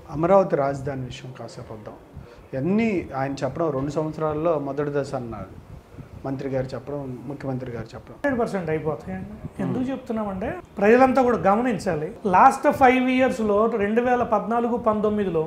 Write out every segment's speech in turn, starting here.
అమరావతి రాజధాని విషయం కాసేపు వద్దాం ఎన్ని ఆయన చెప్పడం రెండు సంవత్సరాల్లో మొదటి దశ అన్నారు మంత్రి గారు చెప్పడం ముఖ్యమంత్రి గారు చెప్పడం హండ్రెడ్ పర్సెంట్ అయిపోతాయండి ఎందుకు చెప్తున్నామంటే ప్రజలంతా కూడా గమనించాలి లాస్ట్ ఫైవ్ ఇయర్స్లో రెండు వేల పద్నాలుగు పంతొమ్మిదిలో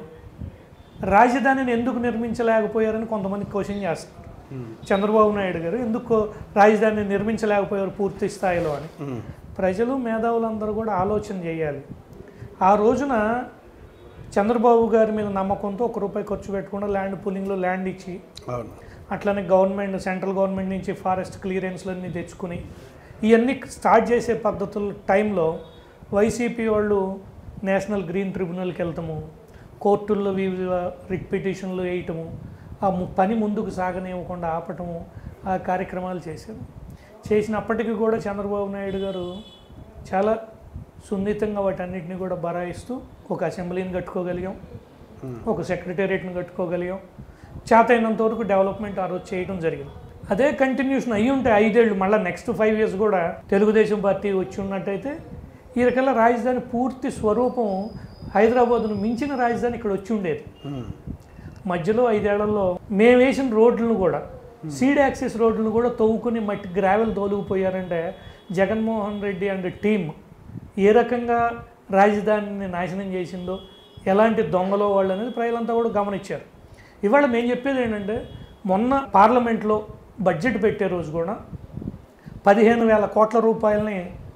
రాజధానిని ఎందుకు నిర్మించలేకపోయారని కొంతమంది క్వశ్చన్ చేస్తారు చంద్రబాబు నాయుడు గారు ఎందుకు రాజధానిని నిర్మించలేకపోయారు పూర్తి స్థాయిలో అని ప్రజలు మేధావులందరూ కూడా ఆలోచన చేయాలి ఆ రోజున చంద్రబాబు గారి మీద నమ్మకంతో ఒక రూపాయి ఖర్చు పెట్టకుండా ల్యాండ్ పూలింగ్లో ల్యాండ్ ఇచ్చి అవును అట్లనే గవర్నమెంట్ సెంట్రల్ గవర్నమెంట్ నుంచి ఫారెస్ట్ క్లియరెన్స్లన్నీ తెచ్చుకుని ఇవన్నీ స్టార్ట్ చేసే పద్ధతుల టైంలో వైసీపీ వాళ్ళు నేషనల్ గ్రీన్ ట్రిబ్యునల్కి వెళ్తాము కోర్టుల్లో వివిధ రిట్ పిటిషన్లు వేయటము ఆ ము- పని ముందుకు సాగనివ్వకుండా ఆపటము ఆ కార్యక్రమాలు చేశారు చేసినప్పటికీ కూడా చంద్రబాబు నాయుడు గారు చాలా సున్నితంగా వాటన్నిటిని కూడా బరాయిస్తూ ఒక అసెంబ్లీని కట్టుకోగలిగాం ఒక సెక్రటేరియట్ని కట్టుకోగలిగాం చేతైనంత వరకు డెవలప్మెంట్ ఆ రోజు చేయడం జరిగింది అదే కంటిన్యూషన్ అయ్యి ఉంటే ఐదేళ్ళు మళ్ళీ నెక్స్ట్ ఫైవ్ ఇయర్స్ కూడా తెలుగుదేశం పార్టీ వచ్చి ఉన్నట్టయితే ఈ రకాల రాజధాని పూర్తి స్వరూపం హైదరాబాద్ను మించిన రాజధాని ఇక్కడ వచ్చి ఉండేది మధ్యలో ఐదేళ్లలో మేము వేసిన రోడ్లను కూడా సీడ్ యాక్సెస్ రోడ్లను కూడా తవ్వుకుని మట్టి గ్రావెల్ తోలుకుపోయారంటే జగన్మోహన్ రెడ్డి అండ్ టీమ్ ఏ రకంగా రాజధానిని నాశనం చేసిందో ఎలాంటి దొంగలో వాళ్ళు అనేది ప్రజలంతా కూడా గమనించారు ఇవాళ మేము చెప్పేది ఏంటంటే మొన్న పార్లమెంట్లో బడ్జెట్ పెట్టే రోజు కూడా పదిహేను వేల కోట్ల రూపాయలని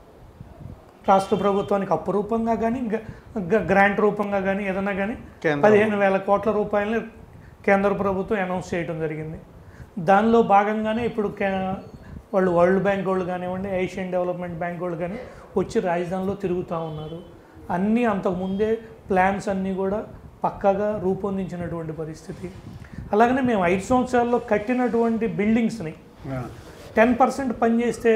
రాష్ట్ర ప్రభుత్వానికి అప్పు రూపంగా కానీ గ్రాంట్ రూపంగా కానీ ఏదైనా కానీ కేంద్రం. పదిహేను వేల కోట్ల రూపాయలని కేంద్ర ప్రభుత్వం అనౌన్స్ చేయడం జరిగింది దానిలో భాగంగానే ఇప్పుడు కే వాళ్ళు వరల్డ్ బ్యాంక్ వాళ్ళు కానివ్వండి ఏషియన్ డెవలప్మెంట్ బ్యాంక్ వాళ్ళు కానీ వచ్చి రాజధానిలో తిరుగుతూ ఉన్నారు అన్నీ అంతకుముందే ప్లాన్స్ అన్నీ కూడా పక్కాగా రూపొందించినటువంటి పరిస్థితి అలాగనే మేము ఐదు సంవత్సరాల్లో కట్టినటువంటి బిల్డింగ్స్ని టెన్ పర్సెంట్ పనిచేస్తే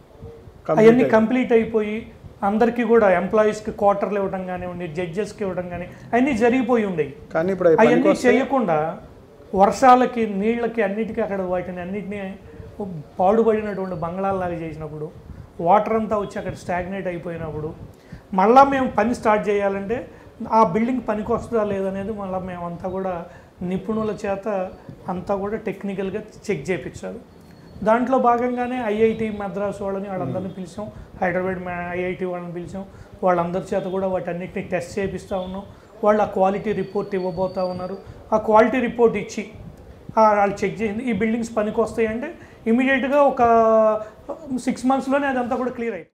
అవన్నీ కంప్లీట్ అయిపోయి అందరికీ కూడా ఎంప్లాయీస్కి క్వార్టర్లు ఇవ్వడం కానివ్వండి జడ్జెస్కి ఇవ్వడం కానీ అన్నీ జరిగిపోయి ఉండేవి కానీ ఇప్పుడు అవి అవన్నీ పనికొస్తే- చేయకుండా వర్షాలకి నీళ్ళకి అన్నిటికీ అక్కడ వాటిని అన్నిటినీ పాడుపడినటువంటి బంగ్లాల్లాగా చేసినప్పుడు వాటర్ అంతా వచ్చి అక్కడ స్టాగ్నేట్ అయిపోయినప్పుడు మళ్ళా మేము పని స్టార్ట్ చేయాలంటే ఆ బిల్డింగ్ పనికి వస్తుందా లేదనేది మళ్ళీ మేమంతా కూడా నిపుణుల చేత అంతా కూడా టెక్నికల్గా చెక్ చేయించాలి దాంట్లో భాగంగానే ఐఐటి మద్రాసు వాళ్ళని వాళ్ళందరినీ పిలిచాం హైదరాబాద్ ఐఐటి వాళ్ళని పిలిచాం వాళ్ళందరి చేత కూడా వాటన్నిటిని టెస్ట్ చేపిస్తూ ఉన్నాం వాళ్ళు ఆ క్వాలిటీ రిపోర్ట్ ఇవ్వబోతా ఉన్నారు ఆ క్వాలిటీ రిపోర్ట్ ఇచ్చి ఆ వాళ్ళు చెక్ చేసింది ఈ బిల్డింగ్స్ పనికి వస్తాయి అంటే ఇమీడియట్గా ఒక సిక్స్ మంత్స్లోనే అదంతా కూడా క్లియర్ అయిపోయింది